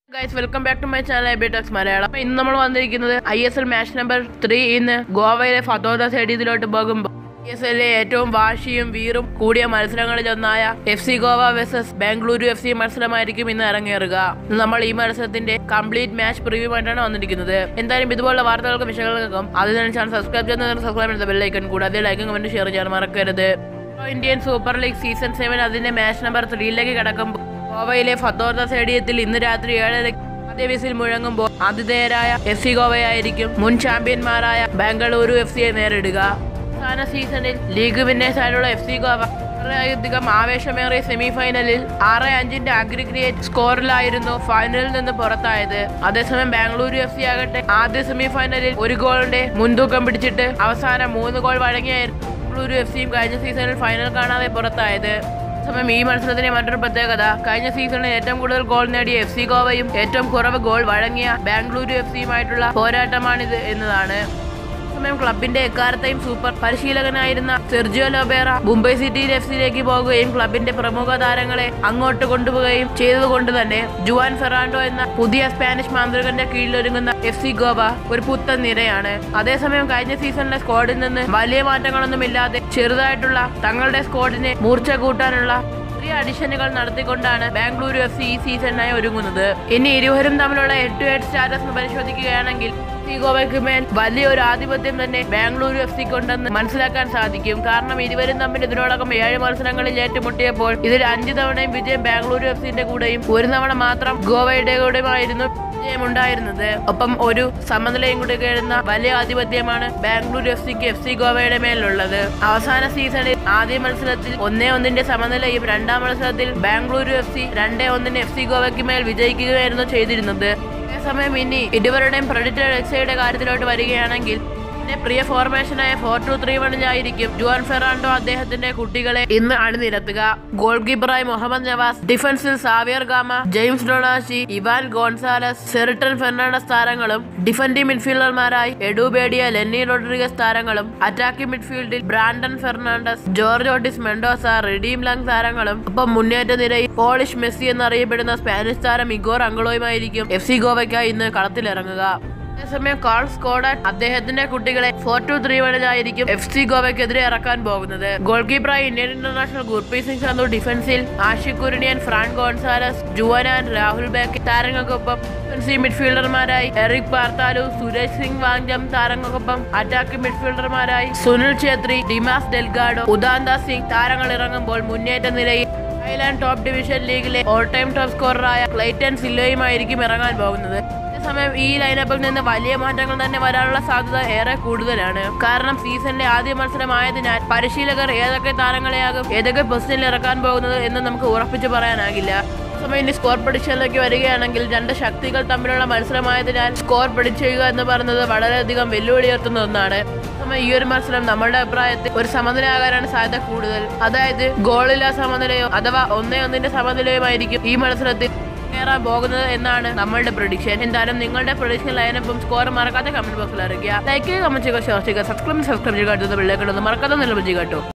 guys welcome back to my channel എബിടെക്സ് മലയാളം അപ്പൊ ഇന്ന് നമ്മൾ വന്നിരിക്കുന്നത് I S L match number three ഇന്ന് ഗോവയിലെ ഫതോദ സ്റ്റേഡിയത്തിലോട്ട് പോകുമ്പോൾ ഐ എസ് എല്ലിലെ ഏറ്റവും വാശിയും വീറും കൂടിയ മത്സരങ്ങളിൽ ഒന്നായ F C Goa versus Bengaluru F C മത്സരമായിരിക്കും ഇന്ന് ഇറങ്ങിയേറുക ഇന്ന് നമ്മൾ ഈ മത്സരത്തിന്റെ കംപ്ലീറ്റ് മാച്ച് പ്രിവ്യൂ ആയിട്ടാണ് വന്നിരിക്കുന്നത് എന്തായാലും ഇതുപോലുള്ള വാർത്തകൾക്കും വിഷയങ്ങൾക്കും അതിനാണ് ചാനൽ സബ്സ്ക്രൈബ് ചെയ്യുന്നതിന് സബ്സ്ക്രൈബ് ചെയ്യുന്ന ബെല്ലൈക്കൺ കൂടാതെ ലൈക്കും കമന്റ് ഷെയർ ചെയ്യാൻ മറക്കരുത് Indian super league season seven അതിന്റെ മാച്ച് നമ്പർ ത്രീയിലേക്ക് കടക്കുമ്പോൾ ഗോവയിലെ ഫത്തോർദ സ്റ്റേഡിയത്തിൽ ഇന്ന് രാത്രി ഏഴരയ്ക്ക് ആദ്യ വിസിൽ മുഴങ്ങുമ്പോൾ ആതിഥേയരായ എഫ് സി ഗോവയായിരിക്കും മുൻ ചാമ്പ്യന്മാരായ ബാംഗ്ലൂരു എഫ് സിയെ നേരിടുക അവസാന സീസണിൽ ലീഗ് വിന്നേഴ്സ് ആയിട്ടുള്ള എഫ് സി ഗോവ വളരെയധികം ആവേശമേറിയ സെമി ഫൈനലിൽ ആറ് അഞ്ചിന്റെ അഗ്രിഗ്രേറ്റ് സ്കോറിലായിരുന്നു ഫൈനലിൽ നിന്ന് പുറത്തായത് അതേസമയം ബാംഗ്ലൂരു എഫ് സി ആകട്ടെ ആദ്യ സെമി ഫൈനലിൽ ഒരു ഗോളിന്റെ മുൻതൂക്കം പിടിച്ചിട്ട് അവസാനം മൂന്ന് ഗോൾ വഴങ്ങിയായിരുന്നു ബാംഗ്ലൂരു എഫ് സിയും കഴിഞ്ഞ സീസണിൽ ഫൈനൽ കാണാതെ പുറത്തായത് സമയം ഈ മത്സരത്തിന്റെ മറ്റൊരു പ്രത്യേകത കഴിഞ്ഞ സീസണിൽ ഏറ്റവും കൂടുതൽ ഗോൾ നേടിയ എഫ് സി ഗോവയും ഏറ്റവും കുറവ് ഗോൾ വഴങ്ങിയ ബാംഗ്ലൂരു എഫ് സിയുമായിട്ടുള്ള പോരാട്ടമാണിത് എന്നതാണ് സമയം ക്ലബിന്റെ എക്കാലത്തെയും സൂപ്പർ പരിശീലകനായിരുന്ന സെർജിയോ ലോബേറ മുംബൈ സിറ്റിയിൽ എഫ് സിയിലേക്ക് പോകുകയും ക്ലബിന്റെ പ്രമുഖ താരങ്ങളെ അങ്ങോട്ട് കൊണ്ടുപോവുകയും ചെയ്തതുകൊണ്ട് തന്നെ ജുവാൻ ഫെറാൻഡോ എന്ന പുതിയ സ്പാനിഷ് മാന്ത്രികന്റെ കീഴിലൊരുങ്ങുന്ന എഫ് സി ഗോവ ഒരു പുത്തൻ നിരയാണ് അതേസമയം കഴിഞ്ഞ സീസണിലെ സ്ക്വാഡിൽ നിന്ന് വലിയ മാറ്റങ്ങളൊന്നുമില്ലാതെ ചെറുതായിട്ടുള്ള തങ്ങളുടെ സ്ക്വാഡിനെ മൂർച്ച കൂട്ടാനുള്ള ചെറിയ അഡിഷനുകൾ നടത്തിക്കൊണ്ടാണ് ബാംഗ്ലൂരു എഫ് സി ഈ സീസണിനായി ഒരുങ്ങുന്നത് ഇനി ഇരുവരും തമ്മിലുള്ള എട്ട് എട്ട് സ്റ്റാറ്റസ് പരിശോധിക്കുകയാണെങ്കിൽ സി ഗോവയ്ക്ക് മേൽ വലിയൊരു ആധിപത്യം തന്നെ ബാംഗ്ലൂരു എഫ് സിക്ക് ഉണ്ടെന്ന് മനസ്സിലാക്കാൻ സാധിക്കും കാരണം ഇരുവരും തമ്മിൽ ഇതിനോടകം ഏഴ് മത്സരങ്ങളിൽ ഏറ്റുമുട്ടിയപ്പോൾ ഇതിൽ അഞ്ച് തവണയും വിജയം ബാംഗ്ലൂരു എഫ് സിന്റെ കൂടെയും ഒരു തവണ മാത്രം ഗോവയുടെ കൂടെയുമായിരുന്നു വിജയമുണ്ടായിരുന്നത് ഒപ്പം ഒരു സമനിലയും കൂടി കേഴുന്ന വലിയ ആധിപത്യമാണ് ബാംഗ്ലൂരു എഫ് സിക്ക് എഫ് സി ഗോവയുടെ മേലുള്ളത് അവസാന സീസണിൽ ആദ്യ മത്സരത്തിൽ ഒന്നേ ഒന്നിന്റെ സമനിലയും രണ്ടാം മത്സരത്തിൽ ബാംഗ്ലൂരു എഫ് സി രണ്ടേ ഒന്നിന് എഫ് സി ഗോവയ്ക്ക് മേൽ വിജയിക്കുകയായിരുന്നു ചെയ്തിരുന്നത് അതേസമയം ഇനി ഇരുവരുടെയും പ്രൊഡിറ്റഡ് എക്സയുടെ കാര്യത്തിലോട്ട് വരികയാണെങ്കിൽ പിന്നെ പ്രിയ ഫോർമേഷനായ ഫോർ ടു ത്രീ വണ്ണിലായിരിക്കും ജുവാൻ ഫെറാൻഡോ അദ്ദേഹത്തിന്റെ കുട്ടികളെ ഇന്ന് അണിനിരത്തുക ഗോൾ കീപ്പറായി മുഹമ്മദ് നവാസ് ഡിഫൻസിൽ Saviour Gama James Donachie Ivan Gonzalez Seriton Fernandes താരങ്ങളും ഡിഫൻഡിംഗ് മിഡ്ഫീൽഡർമാരായി എഡുബേഡിയ ലെന്നി റോഡ്രിഗസ് താരങ്ങളും അറ്റാക്കിംഗ് മിഡ്ഫീൽഡിൽ Brandon Fernandes Jorge Ortiz Mendoza Redeem Tlang താരങ്ങളും ഒപ്പം മുന്നേറ്റ നിരയിൽ പോളിഷ് മെസ്സി എന്നറിയപ്പെടുന്ന സ്പാനിഷ് താരം ഇഗോർ അങ്കളോയുമായിരിക്കും എഫ് സി ഗോവയ്ക്കായി ഇന്ന് കളത്തിലിറങ്ങുക അതേസമയം കാൾ സ്കോഡൻ അദ്ദേഹത്തിന്റെ കുട്ടികളെ four two three വണിലായിരിക്കും F C ഗോവയ്ക്കെതിരെ ഇറക്കാൻ പോകുന്നത് ഗോൾ കീപ്പറായി ഇന്ത്യൻ ഇന്റർനാഷണൽ ഗുർപ്രീത് സിംഗ് സന്ധു ഡിഫൻസിൽ Ashique Kuruniyan Fran Gonzalez Juanan Rahul Bheke താരങ്ങൾക്കൊപ്പം ഡിഫൻസീവ് മിഡ്ഫീൽഡർമാരായി എറിക് പാർത്താലു സുരേഷ് സിംഗ് വാങ്ജം താരങ്ങൾക്കൊപ്പം അറ്റാക്കിംഗ് മിഡ്ഫീൽഡർമാരായി സുനിൽ ഛേത്രി ഡിമാസ് ഡെൽഗാഡോ ഉദാന്ത സിംഗ് താരങ്ങൾ ഇറങ്ങുമ്പോൾ മുന്നേറ്റ നിരയിൽ തായ്ലാൻഡ് ടോപ്പ് ഡിവിഷൻ ലീഗിലെ ഓൾ ടൈം ടോപ്പ് സ്കോററായ ക്ലൈറ്റൻ സില്ലോയുമായിരിക്കും ഇറങ്ങാൻ പോകുന്നത് അതേസമയം ഈ ലൈനപ്പിൽ നിന്ന് വലിയ മാറ്റങ്ങൾ തന്നെ വരാനുള്ള സാധ്യത ഏറെ കൂടുതലാണ് കാരണം സീസണിലെ ആദ്യ മത്സരമായതിനാൽ പരിശീലകർ ഏതൊക്കെ താരങ്ങളെയാകും ഏതൊക്കെ പൊസിഷനിൽ ഇറക്കാൻ പോകുന്നത് എന്ന് നമുക്ക് ഉറപ്പിച്ചു പറയാനാകില്ല സമയം ഇനി സ്കോർ പ്രഡിക്ഷനിലേക്ക് വരികയാണെങ്കിൽ രണ്ട് ശക്തികൾ തമ്മിലുള്ള മത്സരമായതിനാൽ സ്കോർ പ്രഡിക്ട് ചെയ്യുക എന്ന് പറയുന്നത് വളരെയധികം വെല്ലുവിളിയുയർത്തുന്ന ഒന്നാണ് സമയം ഈ ഒരു മത്സരം നമ്മുടെ അഭിപ്രായത്തിൽ ഒരു സമനിലയാകാനാണ് സാധ്യത കൂടുതൽ അതായത് ഗോളില്ലാ സമനിലയോ അഥവാ ഒന്നേ ഒന്നിന്റെ സമനിലയുമായിരിക്കും ഈ മത്സരത്തിൽ കയറാൻ പോകുന്നത് എന്നാണ് നമ്മളുടെ പ്രൊഡിക്ഷൻ എന്തായാലും നിങ്ങളുടെ പ്രൊഡിക്ഷൻ ലൈനപ്പും സ്കോർ മറക്കാതെ കമന്റ് ബോക്സിൽ അറിയിക്കുക ലൈക്ക് ചെയ്യുക കമന്റ് ചെയ്യുക ഷെയർ ചെയ്യുക സബ്സ്ക്രൈബ് സബ്സ്ക്രൈബ് ചെയ്യുക അടുത്തത് വെള്ളേക്കിടുന്നത് മറക്കാതെ നിലവിൽ കേട്ടോ